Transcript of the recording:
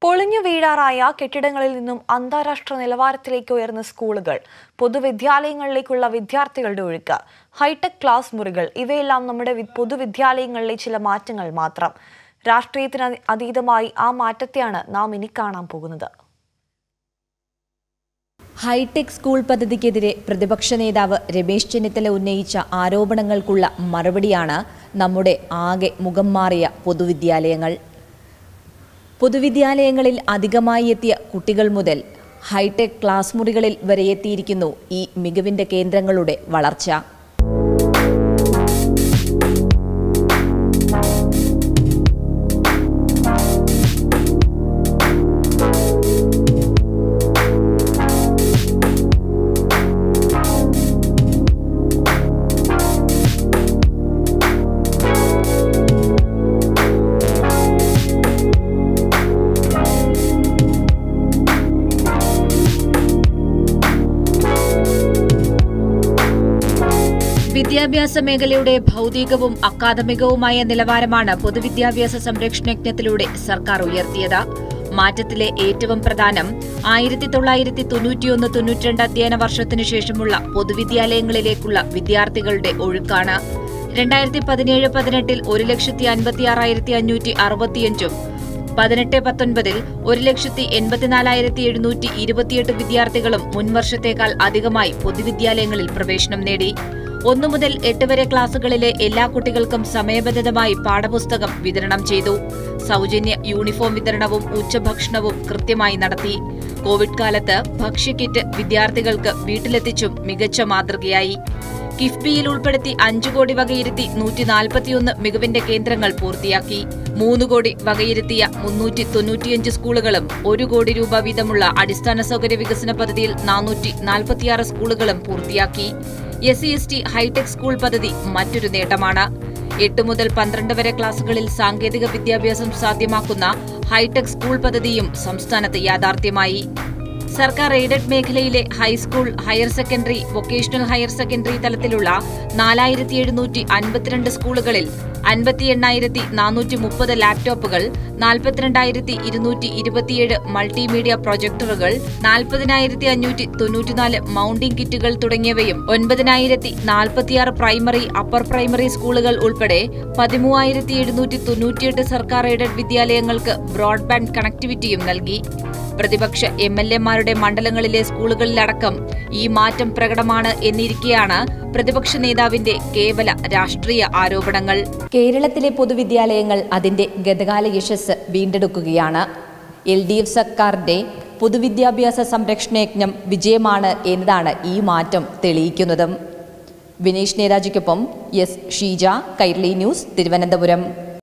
പൊളിഞ്ഞു വീഴാറായ കെട്ടിടങ്ങളിൽ നിന്നും അന്താരാഷ്ട്ര നിലവാരത്തിലേക്ക് ഉയർന്ന സ്കൂളുകൾ പൊതുവിദ്യാലയങ്ങളിലേക്കുള്ള വിദ്യാർത്ഥികളുടെ ഒഴുക്ക് ഹൈടെക് ക്ലാസ് മുറികൾ ഇവയെല്ലാം നമ്മുടെ വി- പൊതുവിദ്യാലയങ്ങളിലെ ചില മാറ്റങ്ങൾ മാത്രം രാഷ്ട്രീയത്തിന് അതി- അതീതമായി ആ മാറ്റത്തെയാണ് നാം ഇനി കാണാൻ പോകുന്നത് ഹൈടെക് സ്കൂൾ പദ്ധതിക്കെതിരെ പ്രതിപക്ഷ നേതാവ് രമേശ് ചെന്നിത്തല ഉന്നയിച്ച ആരോപണങ്ങൾക്കുള്ള മറുപടിയാണ് നമ്മുടെ ആകെ മുഖം മാറിയ പൊതുവിദ്യാലയങ്ങൾ പൊതുവിദ്യാലയങ്ങളിൽ അധികമായി എത്തിയ കുട്ടികൾ മുതൽ ഹൈടെക് ക്ലാസ് മുറികളിൽ വരെ എത്തിയിരിക്കുന്നു ഈ മികവിന്റെ കേന്ദ്രങ്ങളുടെ വളർച്ച വിദ്യാഭ്യാസ മേഖലയുടെ ഭൗതികവും അക്കാദമികവുമായ നിലവാരമാണ് പൊതുവിദ്യാഭ്യാസ സംരക്ഷണയജ്ഞത്തിലൂടെ സർക്കാർ ഉയർത്തിയത് മാറ്റത്തിലെ ഏറ്റവും പ്രധാനം ആയിരത്തി തൊള്ളായിരത്തി തൊണ്ണൂറ്റിയൊന്ന് തൊണ്ണൂറ്റിരണ്ട് അധ്യയന വർഷത്തിനു ശേഷമുള്ള പൊതുവിദ്യാലയങ്ങളിലേക്കുള്ള വിദ്യാർത്ഥികളുടെ ഒഴുക്കാണ് രണ്ടായിരത്തി പതിനേഴ് പതിനെട്ടിൽ ഒരു ലക്ഷത്തി അൻപത്തിയാറായിരത്തി അഞ്ഞൂറ്റി അറുപത്തിയഞ്ചും പതിനെട്ട് പത്തൊൻപതിൽ ഒരു ലക്ഷത്തി എൺപത്തിനാലായിരത്തി എഴുന്നൂറ്റി ഇരുപത്തിയെട്ട് വിദ്യാർത്ഥികളും മുൻവർഷത്തേക്കാൾ അധികമായി പൊതുവിദ്യാലയങ്ങളിൽ പ്രവേശനം നേടി ഒന്നു മുതൽ എട്ട് വരെ ക്ലാസുകളിലെ എല്ലാ കുട്ടികൾക്കും സമയബന്ധിതമായി പാഠപുസ്തകം വിതരണം ചെയ്തു സൗജന്യ യൂണിഫോം വിതരണവും ഉച്ചഭക്ഷണവും കൃത്യമായി നടത്തി കോവിഡ് കാലത്ത് ഭക്ഷ്യക്കിറ്റ് വിദ്യാർത്ഥികൾക്ക് വീട്ടിലെത്തിച്ചും മികച്ച മാതൃകയായി കിഫ്ബിയിൽ ഉൾപ്പെടുത്തി അഞ്ചു കോടി വകയിരുത്തി നൂറ്റി നാൽപ്പത്തിയൊന്ന് മികവിന്റെ കേന്ദ്രങ്ങൾ പൂർത്തിയാക്കി മൂന്ന് കോടി വകയിരുത്തിയ മുന്നൂറ്റി തൊണ്ണൂറ്റിയഞ്ച് സ്കൂളുകളും ഒരു കോടി രൂപ വീതമുള്ള അടിസ്ഥാന സൗകര്യ വികസന പദ്ധതിയിൽ നാനൂറ്റി നാൽപ്പത്തിയാറ് സ്കൂളുകളും പൂർത്തിയാക്കി S C S T hitech school പദ്ധതി മറ്റൊരു നേട്ടമാണ് എട്ട് മുതൽ പന്ത്രണ്ട് വരെ ക്ലാസുകളിൽ സാങ്കേതിക വിദ്യാഭ്യാസം സാധ്യമാക്കുന്ന ഹൈടെക് സ്കൂൾ പദ്ധതിയും സംസ്ഥാനത്ത് യാഥാർത്ഥ്യമായി സർക്കാർ എയ്ഡഡ് മേഖലയിലെ high school higher secondary vocational higher secondary തലത്തിലുള്ള നാലായിരത്തി എഴുന്നൂറ്റി അൻപത്തിരണ്ട് സ്കൂളുകളിൽ അൻപത്തി എണ്ണായിരത്തി നാനൂറ്റി മുപ്പത് ലാപ്ടോപ്പുകൾ നാൽപ്പത്തിരണ്ടായിരത്തി ഇരുന്നൂറ്റി ഇരുപത്തിയേഴ് മൾട്ടിമീഡിയ പ്രൊജക്ടറുകൾ നാൽപ്പതിനായിരത്തി അഞ്ഞൂറ്റി തൊണ്ണൂറ്റിനാല് മൗണ്ടിംഗ് കിറ്റുകൾ തുടങ്ങിയവയും ഒൻപതിനായിരത്തി നാൽപ്പത്തിയാറ് പ്രൈമറി അപ്പർ പ്രൈമറി സ്കൂളുകൾ ഉൾപ്പെടെ പതിമൂവായിരത്തി എഴുന്നൂറ്റി തൊണ്ണൂറ്റിയെട്ട് സർക്കാർ എയ്ഡഡ് വിദ്യാലയങ്ങൾക്ക് ബ്രോഡ്ബാൻഡ് കണക്ടിവിറ്റിയും നൽകി പ്രതിപക്ഷ എം എൽ എമാരുടെ മണ്ഡലങ്ങളിലെ സ്കൂളുകളിലടക്കം ഈ മാറ്റം പ്രകടമാണ് എന്നിരിക്കെയാണ് പ്രതിപക്ഷ നേതാവിന്റെ കേവല രാഷ്ട്രീയ ആരോപണങ്ങൾ കേരളത്തിലെ പൊതുവിദ്യാലയങ്ങൾ അതിന്റെ ഗതകാല യശസ് വീണ്ടെടുക്കുകയാണ് എൽ ഡി എഫ് സർക്കാരിന്റെ പൊതുവിദ്യാഭ്യാസ സംരക്ഷണ യജ്ഞം വിജയമാണ് എന്നതാണ് ഈ മാറ്റം തെളിയിക്കുന്നതും വിനീഷ് നേതാജിക്കൊപ്പം എസ് ഷീജ കൈർലി ന്യൂസ് തിരുവനന്തപുരം